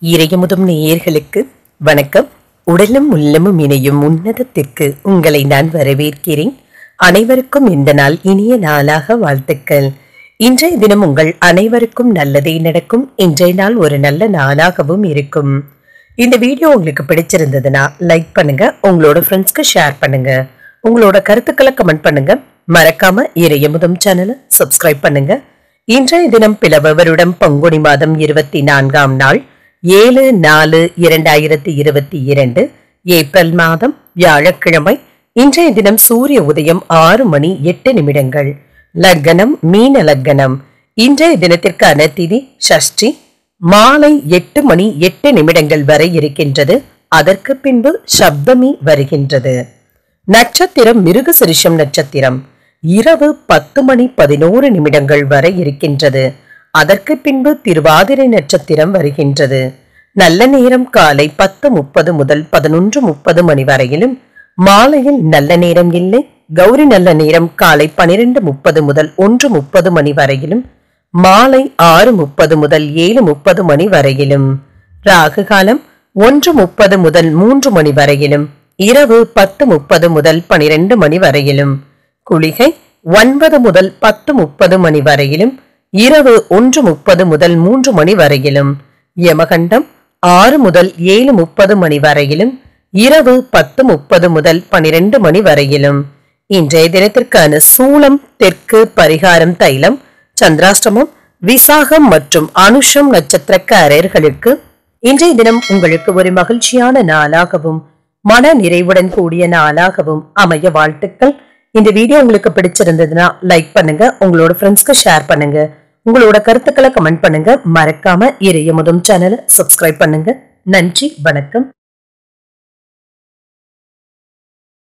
இறையமுதும் நேயர்களுக்கு வணக்கம் உடலும் உள்ளமும் இணையும் உன்னதத்திற்கு உங்களை நான் வரவேற்கிறேன் அனைவருக்கும் இந்த நாள் இனிய நாளாக வாழ்த்துக்கள் இன்றைய தினம் உங்கள் அனைவருக்கும் நல்லதே நடக்கும் இன்றைய நாள் ஒரு நல்ல நாளாகவும் இருக்கும் இந்த வீடியோ உங்களுக்கு பிடிச்சிருந்ததுன்னா லைக் பண்ணுங்க உங்களோட ஃப்ரெண்ட்ஸ்க்கு ஷேர் பண்ணுங்க உங்களோட கருத்துக்களை கமெண்ட் பண்ணுங்க மறக்காம இறையமுதம் சேனலை சப்ஸ்கிரைப் பண்ணுங்க இன்றைய தினம் பிளவ வருடம் பங்குனி மாதம் இருபத்தி நான்காம் நாள் ஏழு நாலு இரண்டாயிரத்தி இருபத்தி இரண்டு ஏப்ரல் மாதம் வியாழக்கிழமை இன்றைய தினம் சூரிய உதயம் ஆறு மணி எட்டு நிமிடங்கள் லக்னம் மீன லக்னம் இன்றைய தினத்திற்கான திதி சஷ்டி மாலை எட்டு மணி எட்டு நிமிடங்கள் வரை இருக்கின்றது அதற்கு பின்பு சப்தமி வருகின்றது நட்சத்திரம் மிருகசிரிஷம் நட்சத்திரம் இரவு பத்து மணி பதினோரு நிமிடங்கள் வரை இருக்கின்றது அதற்கு பின்பு திருவாதிரை நட்சத்திரம் வருகின்றது நல்ல நேரம் காலை பத்து முப்பது முதல் பதினொன்று முப்பது மணி வரையிலும் மாலையில் நல்ல நேரம் இல்லை கௌரி நல்ல நேரம் காலை பனிரெண்டு முப்பது முதல் ஒன்று முப்பது மணி வரையிலும் மாலை ஆறு முப்பது முதல் ஏழு முப்பது மணி வரையிலும் ராகு காலம் ஒன்று முப்பது முதல் மூன்று மணி வரையிலும் இரவு பத்து முப்பது முதல் பனிரெண்டு மணி வரையிலும் குளிகை ஒன்பது முதல் பத்து முப்பது மணி வரையிலும் இரவு ஒன்று முப்பது முதல் மூன்று மணி வரையிலும் யமகண்டம் ஆறு முதல் ஏழு முப்பது மணி வரையிலும் இரவு பத்து முப்பது முதல் பனிரெண்டு மணி வரையிலும் இன்றைய தினத்திற்கான சூளம் தெற்கு பரிகாரம் தைலம் சந்திராஷ்டமம் விசாகம் மற்றும் அனுஷம் நட்சத்திரக்காரர்களுக்கு இன்றைய தினம் உங்களுக்கு ஒரு மகிழ்ச்சியான நாளாகவும் மன நிறைவுடன் கூடிய நாளாகவும் அமைய வாழ்த்துக்கள் இந்த வீடியோ உங்களுக்கு பிடிச்சிருந்ததுன்னா லைக் பண்ணுங்க உங்களோட ஃப்ரெண்ட்ஸ்க்கு ஷேர் பண்ணுங்க உங்களோட கருத்துக்களை கமெண்ட் பண்ணுங்க மறக்காம இறைய முதம் சேனலை சப்ஸ்கிரைப் பண்ணுங்க நன்றி வணக்கம்